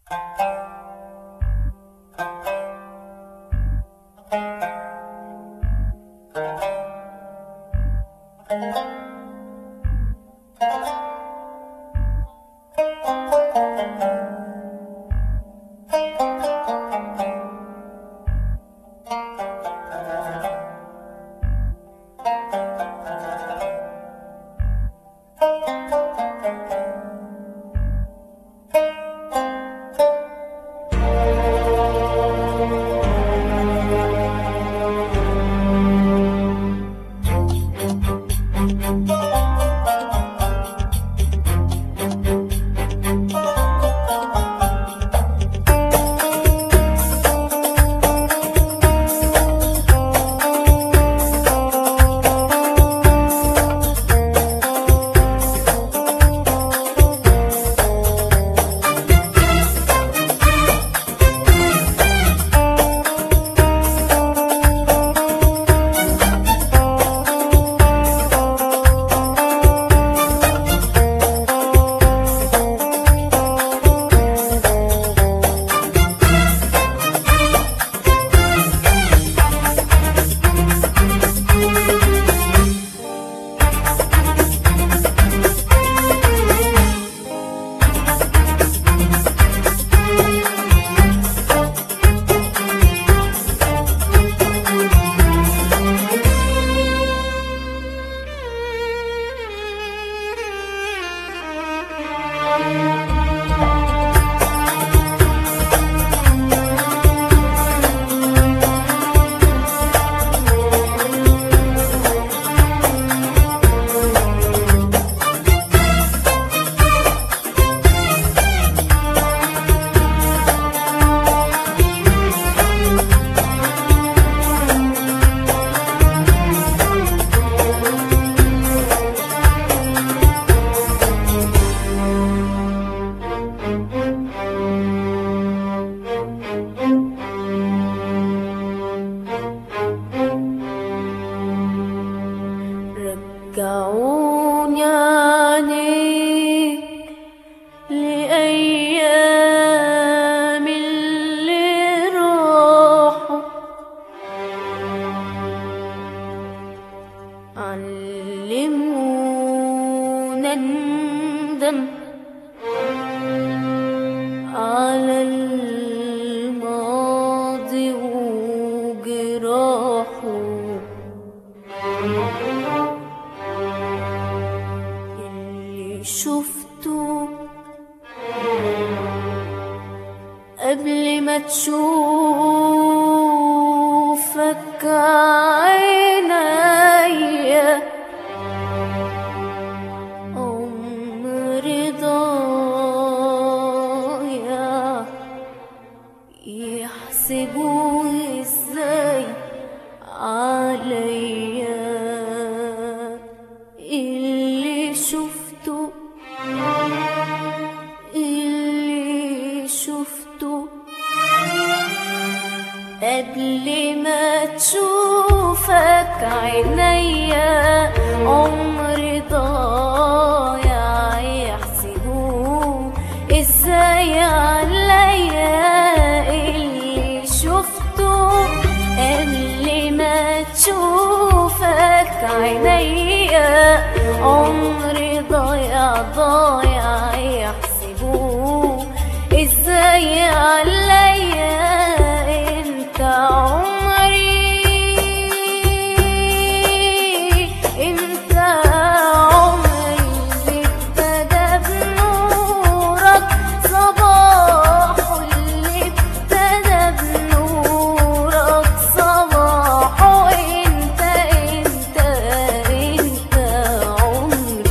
رجعوني عنيك لأيام اللي راحوا علمونا ندم على الماضي وجراحه اللي شفته قبل ما تشوفك عينيا عمري ضايع يحسبوه ازاي عليا اللي شفته اللي شفته قبل ما تشوفك عينيا عمري ضايع يحسبوه ازاي عليا اللي شفته قبل ما تشوفك عينيا عمري ضايع ضايع يحسبوه ازاي عليا انت عمري انت عمري اللي ابتدى بنورك صباحه اللي ابتدى بنورك صباحه انت انت انت عمري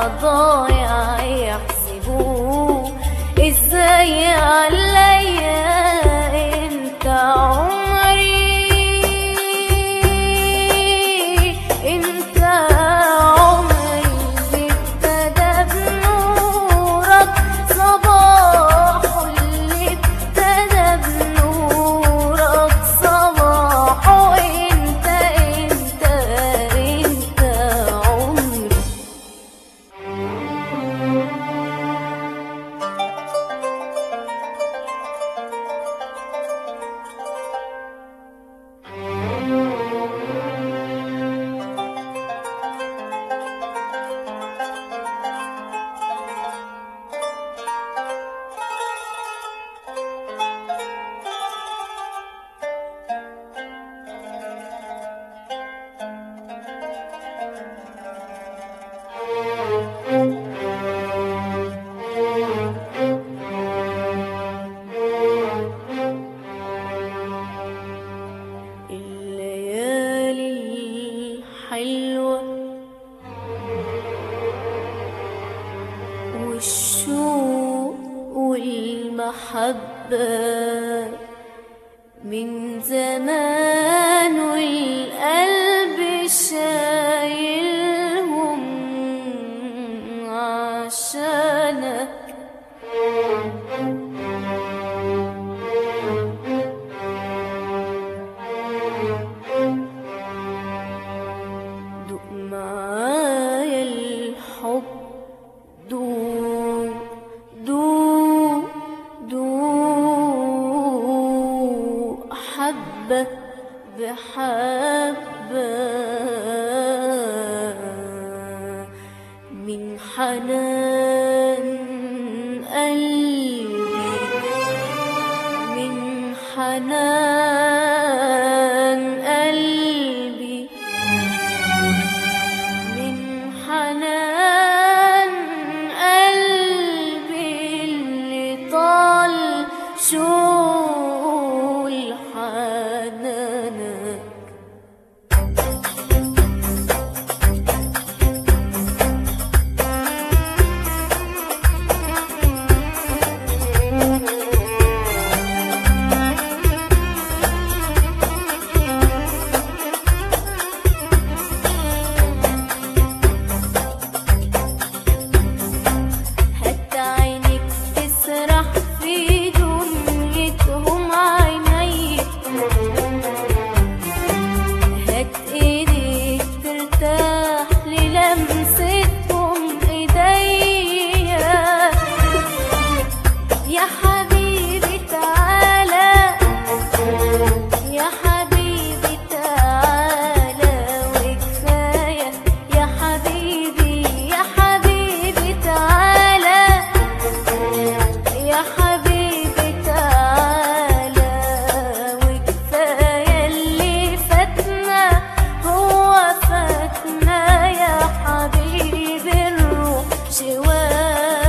ضايع ضايع يحسبوه ازاي عليا انت عمري انت عمري اللي ابتدى بنورك صباح اللي ابتدى بنورك صباح انت انت انت عمري الليالي الحلوة والشوق والمحبة من زمان والقلب شايلهم عشانك دوق معايا الحب دوق دوق دوق حبة بحبة من حنان قلبي من حنان قلبي من حنان قلبي اللي طال شول حنانك هات عينك تسرح في دنيتهم عينيك هات ايديك ترتاح للمستهم ايديا يا حبيبي تعالى يا حبيبي تعالى وكفاية يا حبيبي يا حبيبي تعالى يا حبيبي تعالى وكفاية اللي فاتنا هو فاتنا يا حبيبي الروح شوية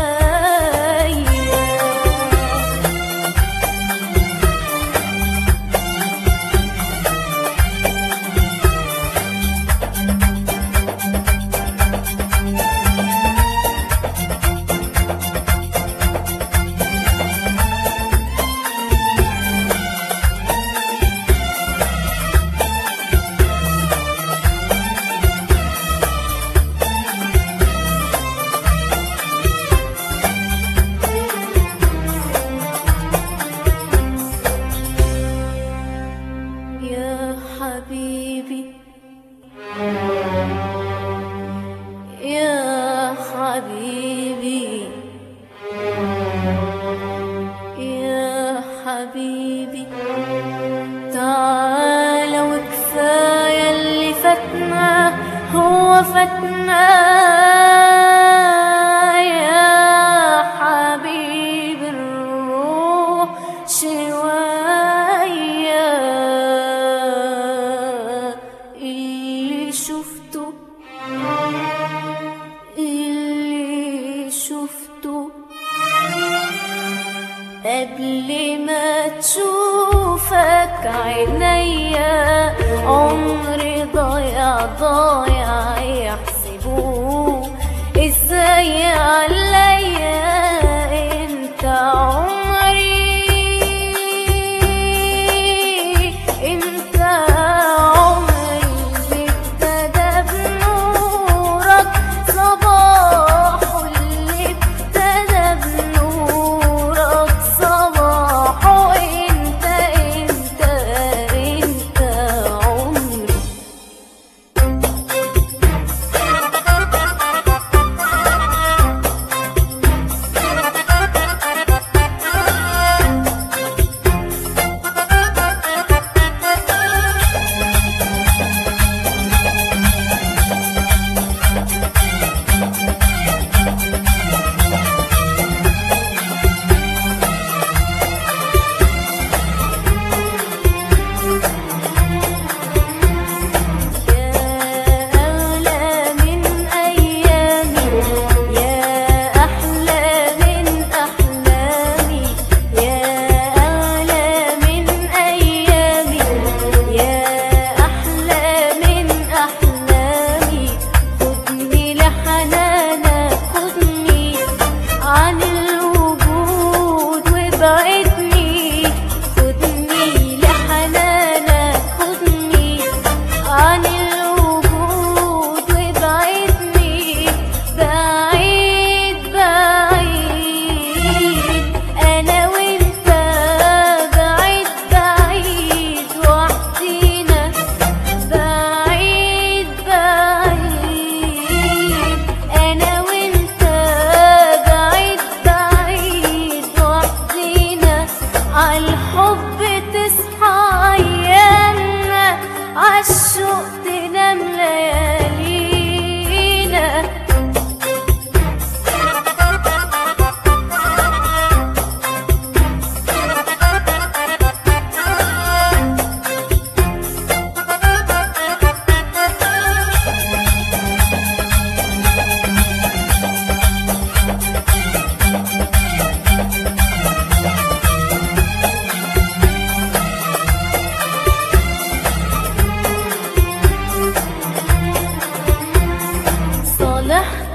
يا حبيبي يا حبيبي يا حبيبي تعال وكفاية اللي فاتنا هو فاتنا يا حبيبي الروح شوية اللي شفته اللي شفته قبل ما تشوفك عينيا عمري ضايع ضايع يحسبوه ازاي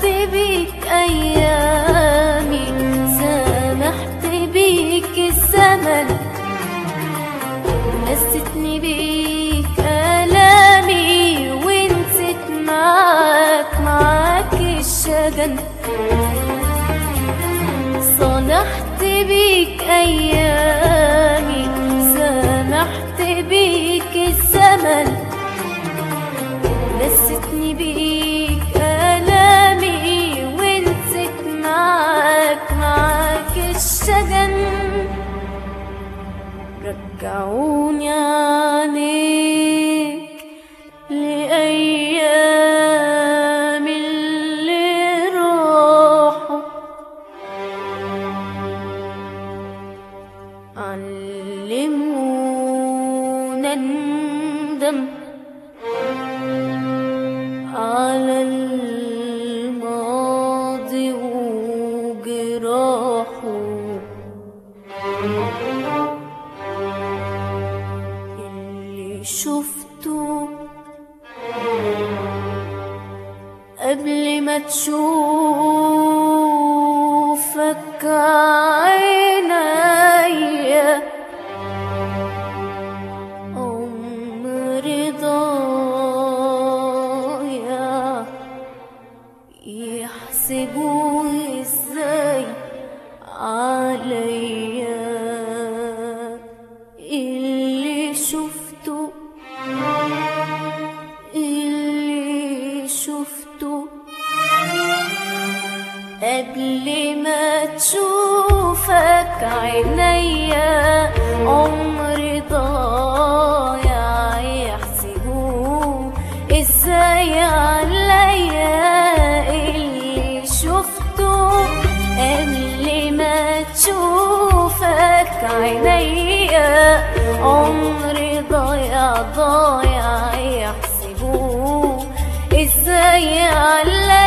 بيك أيامي سامحت بيك الزمن نستني بيك آلامي ونسيت معاك معاك الشجن صلحت بيك أيامي سامحت بيك الزمن نستني بيك آلامي ونسيت معاك معاك الشجن رجعوني عليك لأيام اللي راحوا علمونا ندم على الماضي وجراحه اللي شفته قبل ما تشوفك عينيا عمري ضايع يحسبوا ازاي عليا اللي شفته اللي شفته قبل ما تشوفك عينيا عمري ضايع يحسبوه ازاي عليا اللي شفته قبل ما تشوفك عينيا عمري ضايع ضايع يحسبوه ازاي عليا